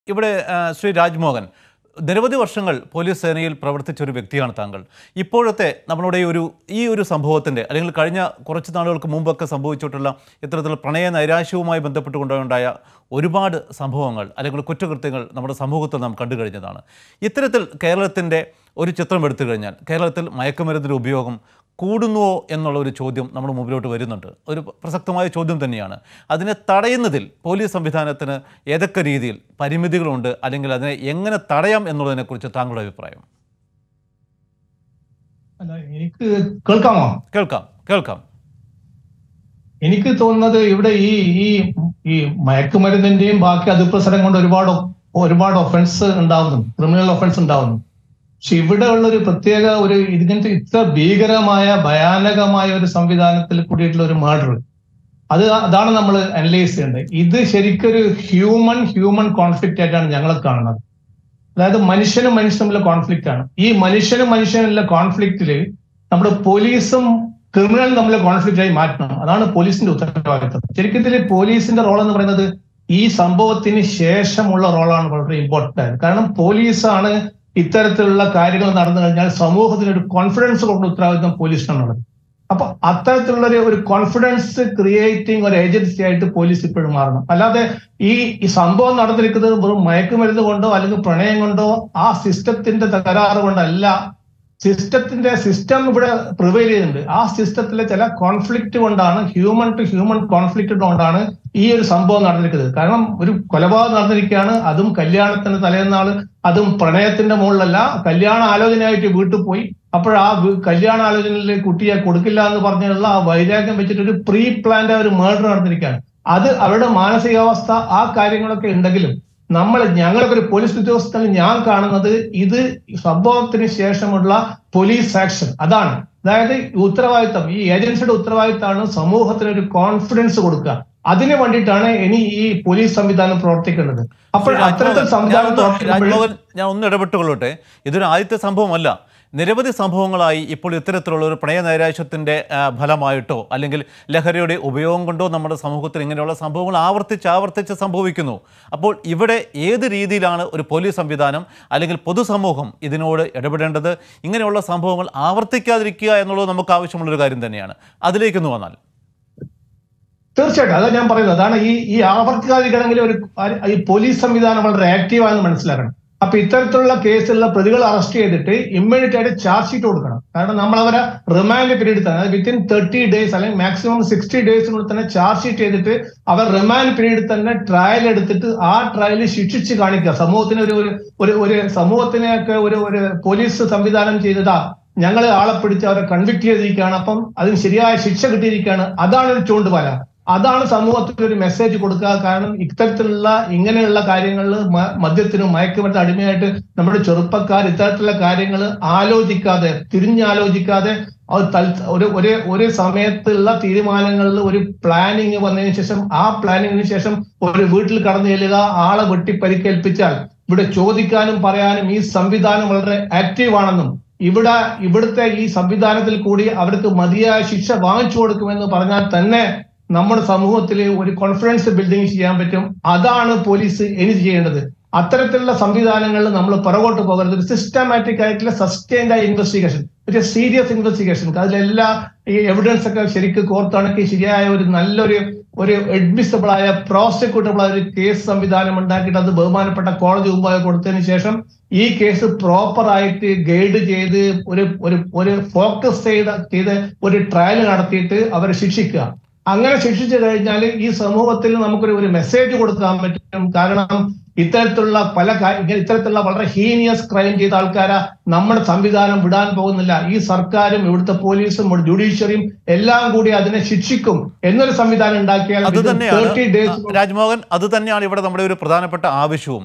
ഇവിടെ ആ, ശ്രീ രാജ്മോഹൻ നിരവധി വർഷങ്ങൾ പോലീസ് സേനയിൽ പ്രവർത്തിച്ച ഒരു വ്യക്തിയാണ് താങ്കൾ ഇപ്പോഴത്തെ നമ്മളുടെ ഈ ഒരു ഈ ഒരു സംഭവത്തിൻ്റെ അല്ലെങ്കിൽ കഴിഞ്ഞ കുറച്ച് നാളുകൾക്ക് മുമ്പൊക്കെ സംഭവിച്ചിട്ടുള്ള ഇത്തരത്തിലുള്ള പ്രണയ നൈരാശ്യവുമായി ബന്ധപ്പെട്ടുകൊണ്ടുണ്ടായ ഒരുപാട് സംഭവങ്ങൾ അല്ലെങ്കിൽ കുറ്റകൃത്യങ്ങൾ നമ്മുടെ സമൂഹത്തിൽ നാം കണ്ടു കഴിഞ്ഞതാണ് ഇത്തരത്തിൽ കേരളത്തിൻ്റെ ഒരു ചിത്രം എടുത്തു കഴിഞ്ഞാൽ കേരളത്തിൽ മയക്കുമരുന്നിൻ്റെ ഉപയോഗം കൂടുന്നുവോ എന്നുള്ള ഒരു ചോദ്യം നമ്മുടെ മുമ്പിലോട്ട് വരുന്നുണ്ട് ഒരു പ്രസക്തമായ ചോദ്യം തന്നെയാണ് അതിനെ തടയുന്നതിൽ പോലീസ് സംവിധാനത്തിന് ഏതൊക്കെ രീതിയിൽ പരിമിതികളുണ്ട് അല്ലെങ്കിൽ അതിനെ എങ്ങനെ തടയാം എന്നുള്ളതിനെക്കുറിച്ച് താങ്കളുടെ അഭിപ്രായം അല്ല എനിക്ക് കേൾക്കാമോ കേൾക്കാം കേൾക്കാം എനിക്ക് തോന്നുന്നത് ഇവിടെ ഈ ഈ ഈ മയക്കുമരുന്നിന്റെയും ബാക്കി അതിപ്രസരം കൊണ്ട് ഒരുപാട് ഒരുപാട് ഒഫൻസ് ഉണ്ടാവുന്നു ക്രിമിനൽ ഒഫൻസ് ഉണ്ടാവുന്നു പക്ഷെ ഇവിടെ ഉള്ള ഒരു പ്രത്യേക ഒരു ഇതിനകത്ത് ഇത്ര ഭീകരമായ ഭയാനകമായ ഒരു സംവിധാനത്തിൽ കൂടിയിട്ടുള്ള ഒരു മർഡർ അത് അതാണ് നമ്മൾ അനലൈസ് ചെയ്യേണ്ടത് ഇത് ശരിക്കൊരു ഹ്യൂമൻ ഹ്യൂമൻ കോൺഫ്ലിക്റ്റ് ആയിട്ടാണ് ഞങ്ങൾ കാണുന്നത് അതായത് മനുഷ്യനും മനുഷ്യനും തമ്മിലുള്ള കോൺഫ്ലിക്റ്റ് ആണ് ഈ മനുഷ്യനും മനുഷ്യനുള്ള കോൺഫ്ലിക്റ്റില് നമ്മുടെ പോലീസും ക്രിമിനലും തമ്മിലുള്ള കോൺഫ്ലിക്റ്റ് ആയി മാറ്റണം അതാണ് പോലീസിന്റെ ഉത്തരവാദിത്തം ശരിക്കും ഇതിൽ പോലീസിന്റെ റോൾ എന്ന് പറയുന്നത് ഈ സംഭവത്തിന് ശേഷമുള്ള റോളാണ് വളരെ ഇമ്പോർട്ടന്റ് ആയത് കാരണം പോലീസാണ് ഇത്തരത്തിലുള്ള കാര്യങ്ങൾ നടന്നു കഴിഞ്ഞാൽ സമൂഹത്തിന് ഒരു കോൺഫിഡൻസ് കൊണ്ട് ഉത്തരവാദിത്തം പോലീസിനാണുള്ളത് അപ്പൊ അത്തരത്തിലുള്ള ഒരു- ഒരു കോൺഫിഡൻസ് ക്രിയേറ്റിംഗ് ഒരു ഏജൻസി ആയിട്ട് പോലീസ് ഇപ്പോഴും മാറണം അല്ലാതെ ഈ ഈ സംഭവം നടന്നിരിക്കുന്നത് വെറും മയക്കുമരുന്ന് കൊണ്ടോ അല്ലെങ്കിൽ പ്രണയം കൊണ്ടോ ആ സിസ്റ്റത്തിന്റെ തകരാറ് കൊണ്ടല്ല സിസ്റ്റത്തിന്റെ സിസ്റ്റം ഇവിടെ പ്രിവൈൽ ചെയ്യുന്നുണ്ട് ആ സിസ്റ്റത്തിലെ ചില കോൺഫ്ലിക്റ്റ് കൊണ്ടാണ് ഹ്യൂമൻ ടു ഹ്യൂമൻ കോൺഫ്ലിക്റ്റ് കൊണ്ടാണ് ഈ ഒരു സംഭവം നടന്നിരിക്കുന്നത് കാരണം ഒരു കൊലപാതകം നടന്നിരിക്കുകയാണ് അതും കല്യാണത്തിന് തലേന്നാള് അതും പ്രണയത്തിന്റെ മുകളിലല്ല കല്യാണ ആലോചനയായിട്ട് വീട്ടിൽ പോയി അപ്പോൾ ആ വീ- കല്യാണ ആലോചനയിൽ കുട്ടിയെ കൊടുക്കില്ല എന്ന് പറഞ്ഞുള്ള ആ വൈരാഗ്യം വെച്ചിട്ട് ഒരു പ്രീ പ്ലാൻഡ് ഒരു മേർഡർ നടന്നിരിക്കുകയാണ് അത് അവരുടെ മാനസികാവസ്ഥ ആ കാര്യങ്ങളൊക്കെ ഉണ്ടെങ്കിലും നമ്മൾ ഞങ്ങളൊക്കെ ഒരു പോലീസ് ഉദ്യോഗസ്ഥന് ഞാൻ കാണുന്നത് ഇത് സംഭവത്തിന് ശേഷമുള്ള പോലീസ് ആക്ഷൻ അതാണ് അതായത് ഉത്തരവാദിത്തം ഈ ഏജൻസിയുടെ ഉത്തരവാദിത്തമാണ് സമൂഹത്തിന് ഒരു കോൺഫിഡൻസ് കൊടുക്കുക അതിന് വേണ്ടിയിട്ടാണ് ഇനി ഈ പോലീസ് സംവിധാനം പ്രവർത്തിക്കേണ്ടത് അപ്പോൾ ശ്രീ അത്തരത്തിൽ രാജ്മോഹൻ, സംവിധാനം ഞാനൊന്ന് പ്രവർത്തിക്കുമ്പോൾ രാജ്മോഹൻ ഞാൻ ഒന്ന് ഇടപെട്ടുകൊള്ളട്ടെ ഇതൊരു ആദ്യത്തെ സംഭവമല്ല നിരവധി സംഭവങ്ങളായി ഇപ്പോൾ ഇത്തരത്തിലുള്ള ഒരു പ്രണയ നൈരാശ്യത്തിൻ്റെ ആ, ഫലമായിട്ടോ അല്ലെങ്കിൽ ലഹരിയുടെ ഉപയോഗം കൊണ്ടോ നമ്മുടെ സമൂഹത്തിൽ ഇങ്ങനെയുള്ള സംഭവങ്ങൾ ആവർത്തിച്ച് ആവർത്തിച്ച് സംഭവിക്കുന്നു അപ്പോൾ ഇവിടെ ഏത് രീതിയിലാണ് ഒരു പോലീസ് സംവിധാനം അല്ലെങ്കിൽ പൊതുസമൂഹം ഇതിനോട് ഇടപെടേണ്ടത് ഇങ്ങനെയുള്ള സംഭവങ്ങൾ ആവർത്തിക്കാതിരിക്കുക എന്നുള്ളത് നമുക്ക് ആവശ്യമുള്ളൊരു കാര്യം തന്നെയാണ് അതിലേക്കൊന്ന് വന്നാൽ തീർച്ചയായിട്ടും അതാണ് ഞാൻ പറയുന്നത് അതാണ് ഈ ഈ ആവർത്തിക്കാതിരിക്കണമെങ്കിൽ ഒരു ഈ പോലീസ് സംവിധാനം വളരെ ആക്റ്റീവാണെന്ന് മനസ്സിലാക്കണം അപ്പൊ ഇത്തരത്തിലുള്ള കേസിലുള്ള പ്രതികൾ അറസ്റ്റ് ചെയ്തിട്ട് ഇമ്മീഡിയറ്റ് ആയിട്ട് ചാർജ് ഷീറ്റ് കൊടുക്കണം കാരണം നമ്മൾ അവരെ റിമാൻഡ് പീരീഡ് തന്നെ വിത്തിൻ തേർട്ടി ഡേയ്സ് അല്ലെങ്കിൽ മാക്സിമം സിക്സ്റ്റി ഡേയ്സിനുള്ളിൽ തന്നെ ചാർജ് ഷീറ്റ് ചെയ്തിട്ട് അവർ റിമാൻഡ് പീരീഡ് തന്നെ ട്രയൽ എടുത്തിട്ട് ആ ട്രയൽ ശിക്ഷിച്ച് കാണിക്കുക സമൂഹത്തിന് ഒരു ഒരു- ഒരു ഒരു സമൂഹത്തിനെയൊക്കെ ഒരു ഒരു പോലീസ് സംവിധാനം ചെയ്തതാ ഞങ്ങൾ ആളെ പിടിച്ച് അവരെ കൺവിക്ട് ചെയ്തിരിക്കുകയാണ് അപ്പം അതിന് ശരിയായ ശിക്ഷ കിട്ടിയിരിക്കുകയാണ് അതാണ് ഒരു ചൂണ്ടുപാല അതാണ് സമൂഹത്തിൽ ഒരു മെസ്സേജ് കൊടുക്കുക കാരണം ഇത്തരത്തിലുള്ള ഇങ്ങനെയുള്ള കാര്യങ്ങളിൽ മദ്യത്തിനും മയക്കുമരുന്ന് അടിമയായിട്ട് നമ്മുടെ ചെറുപ്പക്കാർ ഇത്തരത്തിലുള്ള കാര്യങ്ങൾ ആലോചിക്കാതെ തിരിഞ്ഞാലോചിക്കാതെ അത് തൽ- ഒരു ഒരു ഒരു സമയത്തുള്ള തീരുമാനങ്ങളിൽ ഒരു പ്ലാനിങ് വന്നതിന് ശേഷം ആ പ്ലാനിങ്ങിന് ശേഷം ഒരു വീട്ടിൽ കടന്നു ചെല്ലുക ആളെ വെട്ടി പരിക്കേൽപ്പിച്ചാൽ ഇവിടെ ചോദിക്കാനും പറയാനും ഈ സംവിധാനം വളരെ ആക്റ്റീവ് ആണെന്നും ഇവിടെ ഇവിടുത്തെ ഈ സംവിധാനത്തിൽ കൂടി അവർക്ക് മതിയായ ശിക്ഷ വാങ്ങിച്ചു കൊടുക്കുമെന്ന് പറഞ്ഞാൽ തന്നെ നമ്മുടെ സമൂഹത്തിൽ ഒരു കോൺഫിഡൻസ് ബിൽഡിംഗ് ചെയ്യാൻ പറ്റും അതാണ് പോലീസ് ഇനി ചെയ്യേണ്ടത് അത്തരത്തിലുള്ള സംവിധാനങ്ങളിൽ നമ്മൾ പുറകോട്ട് പോകരുത് ഒരു സിസ്റ്റമാറ്റിക് ആയിട്ടുള്ള സസ്റ്റൈൻഡ് ആയ ഇൻവെസ്റ്റിഗേഷൻ ഒരു സീരിയസ് ഇൻവെസ്റ്റിഗേഷൻ അതിലെല്ലാ ഈ എവിഡൻസ് ഒക്കെ ശരിക്കും കോർത്തിണക്കി ശരിയായ ഒരു നല്ലൊരു ഒരു അഡ്മിസിബിൾ ആയ പ്രോസിക്യൂട്ടബിൾ ആയ ഒരു കേസ് സംവിധാനം ഉണ്ടാക്കിയിട്ട് അത് ബഹുമാനപ്പെട്ട കോടതി മുമ്പാകെ കൊടുത്തതിന് ശേഷം ഈ കേസ് പ്രോപ്പർ ആയിട്ട് ഗൈഡ് ചെയ്ത് ഒരു ഒരു ഒരു ഫോക്കസ് ചെയ്ത് ചെയ്ത് ഒരു ട്രയൽ നടത്തിയിട്ട് അവരെ ശിക്ഷിക്കുക അങ്ങനെ ശിക്ഷിച്ചു കഴിഞ്ഞാൽ ഈ സമൂഹത്തിൽ നമുക്കൊരു ഒരു മെസ്സേജ് കൊടുക്കാൻ പറ്റും കാരണം ഇത്തരത്തിലുള്ള പല കാ- ഇങ്ങനെ ഇത്തരത്തിലുള്ള വളരെ ഹീനിയസ് ക്രൈം ചെയ്ത ആൾക്കാരെ നമ്മുടെ സംവിധാനം വിടാൻ പോകുന്നില്ല ഈ സർക്കാരും ഇവിടുത്തെ പോലീസും ഇവിടെ ജുഡീഷ്യറിയും എല്ലാം കൂടി അതിനെ ശിക്ഷിക്കും എന്നൊരു സംവിധാനം ഉണ്ടാക്കിയാൽ അത് തന്നെയാണ് തേർട്ടി ഡേയ്സ് രാജ്മോഹൻ അത് തന്നെയാണ് ഇവിടെ നമ്മുടെ ഒരു പ്രധാനപ്പെട്ട ആവശ്യവും